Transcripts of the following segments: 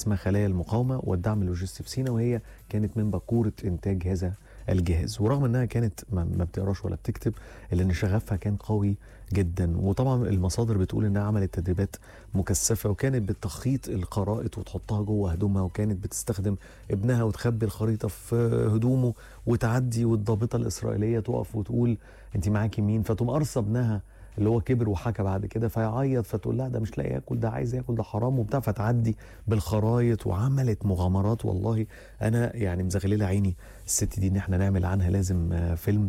اسمها خلايا المقاومه والدعم اللوجستي في سينا وهي كانت من بكوره انتاج هذا الجهاز ورغم انها كانت ما ما بتقراش ولا بتكتب الا ان شغفها كان قوي جدا وطبعا المصادر بتقول انها عملت تدريبات مكثفه وكانت بتخيط الخرائط وتحطها جوه هدومها وكانت بتستخدم ابنها وتخبي الخريطه في هدومه وتعدي والضابطه الاسرائيليه تقف وتقول انت معاكي مين فتقوم قرصه ابنها اللي هو كبر وحكى بعد كده فيعيط فتقول لها ده مش لاقي ياكل ده عايز ياكل ده حرام وبتاع فتعدي بالخرايط وعملت مغامرات والله انا يعني مزغلله عيني الست دي ان احنا نعمل عنها لازم آه، فيلم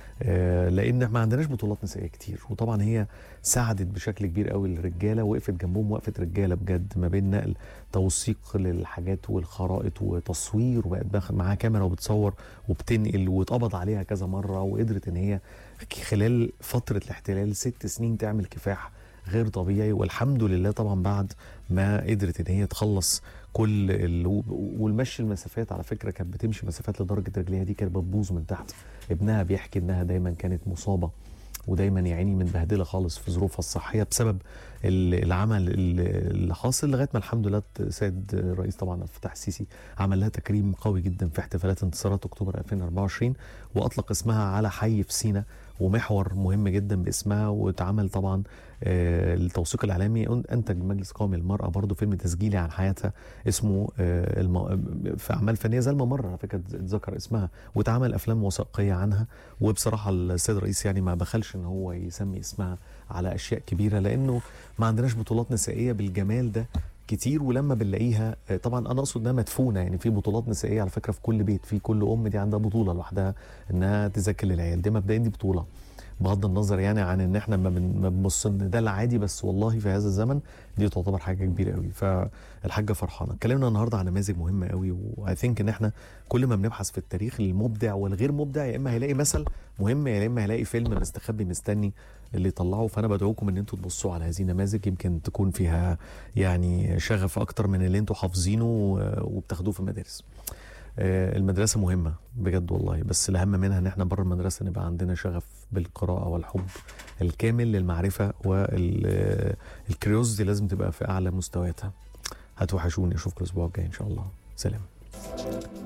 آه، لان ما عندناش بطولات نسائيه كتير وطبعا هي ساعدت بشكل كبير قوي الرجاله وقفت جنبهم وقفه رجاله بجد ما بين نقل توثيق للحاجات والخرائط وتصوير وبقت باخد معاها كاميرا وبتصور وبتنقل واتقبض عليها كذا مره وقدرت ان هي خلال فتره الاحتلال ست سنين تعمل كفاح غير طبيعي والحمد لله طبعا بعد ما قدرت ان هي تخلص كل ال... والمشي المسافات على فكره كانت بتمشي مسافات لدرجه رجليها دي كانت بتبوظ من تحت ابنها بيحكي انها دايما كانت مصابه ودايما يا عيني متبهدله خالص في ظروفها الصحيه بسبب ال- العمل ال- اللي حاصل لغايه ما الحمد لله سيد الرئيس طبعا عبد الفتاح السيسي عمل لها تكريم قوي جدا في احتفالات انتصارات اكتوبر 2024 واطلق اسمها على حي في سينا ومحور مهم جدا باسمها واتعمل طبعا آه، التوثيق الاعلامي أن- انتج مجلس قومي للمراه برضه فيلم تسجيلي عن حياتها اسمه آه، الم... في اعمال فنيه زي الممر على فكره اتذكر اسمها واتعمل افلام وثائقيه عنها وبصراحه السيد الرئيس يعني ما بخلش ان هو يسمي اسمها على اشياء كبيره لانه ما عندناش بطولات نسائيه بالجمال ده كتير ولما بنلاقيها آه، طبعا انا اقصد انها مدفونه يعني في بطولات نسائيه على فكره في كل بيت في كل ام دي عندها بطوله لوحدها انها تذاكر للعيال دي مبدئيا دي بطوله بغض النظر يعني عن ان احنا ما بن- ما بنبص ان ده العادي بس والله في هذا الزمن دي تعتبر حاجه كبيره قوي فالحاجه فرحانه اتكلمنا النهارده عن نماذج مهمه قوي واي ثينك ان احنا كل ما بنبحث في التاريخ المبدع والغير مبدع يا اما هيلاقي مثل مهم يا اما هيلاقي فيلم مستخبي مستني اللي يطلعه فانا بدعوكم ان انتوا تبصوا على هذه النماذج يمكن تكون فيها يعني شغف اكتر من اللي انتوا حافظينه و- وبتاخدوه في المدارس آه، المدرسة مهمة بجد والله بس الأهم منها إن إحنا بره المدرسة نبقى عندنا شغف بالقراءة والحب الكامل للمعرفة والكريوزيتي لازم تبقى في أعلى مستوياتها هتوحشوني أشوفكم الأسبوع الجاي إن شاء الله سلام